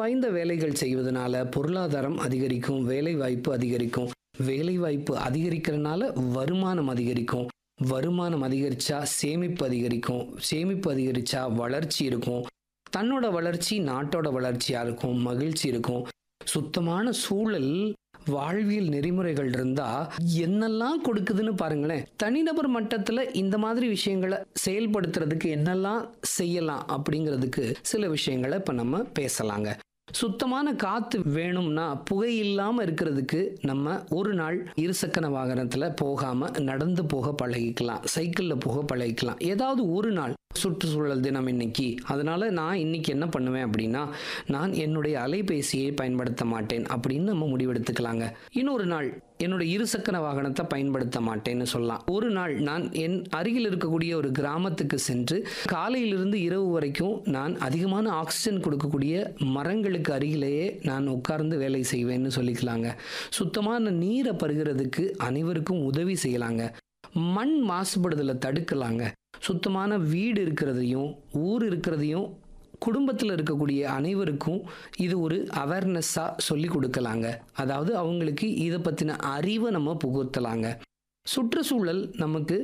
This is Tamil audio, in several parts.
வாய்ந்த வேலைகள் செய்வதனால பொருளாதாரம் அதிகரிக்கும் வேலை வாய்ப்பு அதிகரிக்கும் வேலை வாய்ப்பு அதிகரிக்கிறதுனால வருமானம் அதிகரிக்கும் வருமானம் அதிகரிச்சா சேமிப்பு அதிகரிக்கும் சேமிப்பு அதிகரிச்சா வளர்ச்சி இருக்கும் தன்னோட வளர்ச்சி நாட்டோட வளர்ச்சியா இருக்கும் மகிழ்ச்சி இருக்கும் சுத்தமான சூழல் வாழ்வியல் நெறிமுறைகள் இருந்தா என்னெல்லாம் கொடுக்குதுன்னு பாருங்களேன் தனிநபர் மட்டத்துல இந்த மாதிரி விஷயங்களை செயல்படுத்துறதுக்கு என்னெல்லாம் செய்யலாம் அப்படிங்கிறதுக்கு சில விஷயங்களை இப்ப நம்ம பேசலாங்க சுத்தமான காத்து வேணும்னா புகை இல்லாம இருக்கிறதுக்கு நம்ம ஒரு நாள் இருசக்கர வாகனத்துல போகாம நடந்து போக பழகிக்கலாம் சைக்கிள்ல போக பழகிக்கலாம் ஏதாவது ஒரு நாள் சுற்றுச்சூழல் தினம் இன்னைக்கு அதனால நான் இன்னைக்கு என்ன பண்ணுவேன் அப்படின்னா நான் என்னுடைய அலைபேசியை பயன்படுத்த மாட்டேன் அப்படின்னு நம்ம முடிவெடுத்துக்கலாங்க இன்னொரு நாள் என்னோட இருசக்கர வாகனத்தை பயன்படுத்த மாட்டேன்னு சொல்லலாம் ஒரு நாள் நான் என் அருகில் இருக்கக்கூடிய ஒரு கிராமத்துக்கு சென்று காலையிலிருந்து இரவு வரைக்கும் நான் அதிகமான ஆக்சிஜன் கொடுக்கக்கூடிய மரங்களுக்கு அருகிலேயே நான் உட்கார்ந்து வேலை செய்வேன்னு சொல்லிக்கலாங்க சுத்தமான நீரை பருகிறதுக்கு அனைவருக்கும் உதவி செய்யலாங்க மண் மாசுபடுதலை தடுக்கலாங்க சுத்தமான வீடு இருக்கிறதையும் ஊர் இருக்கிறதையும் குடும்பத்தில் இருக்கக்கூடிய அனைவருக்கும் இது ஒரு அவேர்னஸ்ஸாக சொல்லி கொடுக்கலாங்க அதாவது அவங்களுக்கு இதை பற்றின அறிவை நம்ம புகுத்தலாங்க சுற்றுச்சூழல் நமக்கு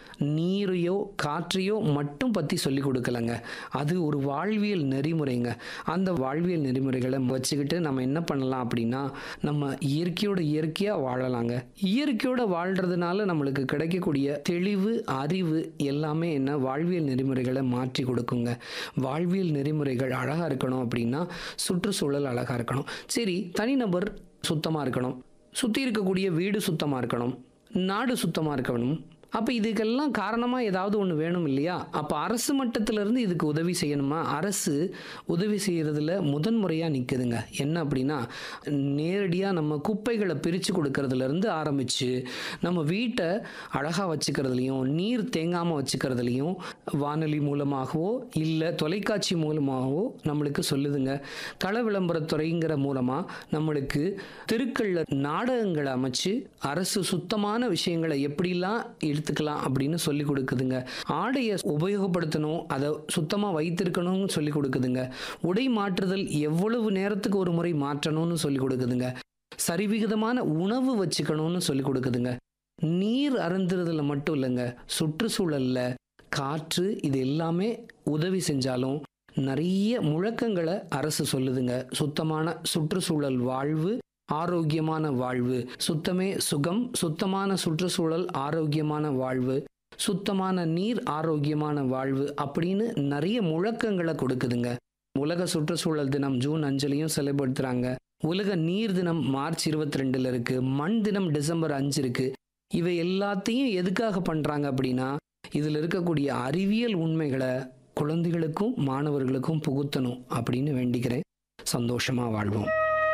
நீரையோ காற்றையோ மட்டும் பற்றி சொல்லி கொடுக்கலங்க அது ஒரு வாழ்வியல் நெறிமுறைங்க அந்த வாழ்வியல் நெறிமுறைகளை வச்சுக்கிட்டு நம்ம என்ன பண்ணலாம் அப்படின்னா நம்ம இயற்கையோட இயற்கையாக வாழலாங்க இயற்கையோட வாழ்கிறதுனால நம்மளுக்கு கிடைக்கக்கூடிய தெளிவு அறிவு எல்லாமே என்ன வாழ்வியல் நெறிமுறைகளை மாற்றி கொடுக்குங்க வாழ்வியல் நெறிமுறைகள் அழகாக இருக்கணும் அப்படின்னா சுற்றுச்சூழல் அழகாக இருக்கணும் சரி தனிநபர் சுத்தமாக இருக்கணும் சுற்றி இருக்கக்கூடிய வீடு சுத்தமாக இருக்கணும் நாடு சுத்தமாக இருக்கணும் அப்போ இதுக்கெல்லாம் காரணமாக ஏதாவது ஒன்று வேணும் இல்லையா அப்போ அரசு மட்டத்திலிருந்து இதுக்கு உதவி செய்யணுமா அரசு உதவி செய்கிறதுல முதன்முறையாக நிற்குதுங்க என்ன அப்படின்னா நேரடியாக நம்ம குப்பைகளை பிரித்து கொடுக்கறதுலேருந்து ஆரம்பித்து நம்ம வீட்டை அழகாக வச்சுக்கிறதுலையும் நீர் தேங்காமல் வச்சுக்கிறதுலையும் வானொலி மூலமாகவோ இல்லை தொலைக்காட்சி மூலமாகவோ நம்மளுக்கு சொல்லுதுங்க கள விளம்பரத்துறைங்கிற மூலமாக நம்மளுக்கு தெருக்களில் நாடகங்களை அமைச்சு அரசு சுத்தமான விஷயங்களை எப்படிலாம் எடுத்துக்கலாம் அப்படின்னு சொல்லி கொடுக்குதுங்க ஆடையை உபயோகப்படுத்தணும் அதை சுத்தமாக வைத்திருக்கணும்னு சொல்லி கொடுக்குதுங்க உடை மாற்றுதல் எவ்வளவு நேரத்துக்கு ஒரு முறை மாற்றணும்னு சொல்லி கொடுக்குதுங்க சரிவிகிதமான உணவு வச்சுக்கணும்னு சொல்லி கொடுக்குதுங்க நீர் அருந்துறதுல மட்டும் இல்லைங்க சுற்றுச்சூழல்ல காற்று இது எல்லாமே உதவி செஞ்சாலும் நிறைய முழக்கங்களை அரசு சொல்லுதுங்க சுத்தமான சுற்றுச்சூழல் வாழ்வு ஆரோக்கியமான வாழ்வு சுத்தமே சுகம் சுத்தமான சுற்றுச்சூழல் ஆரோக்கியமான வாழ்வு சுத்தமான நீர் ஆரோக்கியமான வாழ்வு அப்படின்னு நிறைய முழக்கங்களை கொடுக்குதுங்க உலக சுற்றுச்சூழல் தினம் ஜூன் அஞ்சுலையும் செயல்படுத்துறாங்க உலக நீர் தினம் மார்ச் இருபத்தி ரெண்டுல இருக்கு மண் தினம் டிசம்பர் அஞ்சு இருக்கு இவை எல்லாத்தையும் எதுக்காக பண்றாங்க அப்படின்னா இதுல இருக்கக்கூடிய அறிவியல் உண்மைகளை குழந்தைகளுக்கும் மாணவர்களுக்கும் புகுத்தணும் அப்படின்னு வேண்டிக்கிறேன் சந்தோஷமா வாழ்வோம்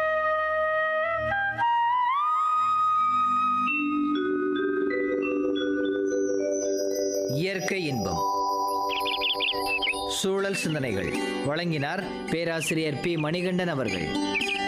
இயற்கை இன்பம் சூழல் சிந்தனைகள் வழங்கினார் பேராசிரியர் பி மணிகண்டன் அவர்கள்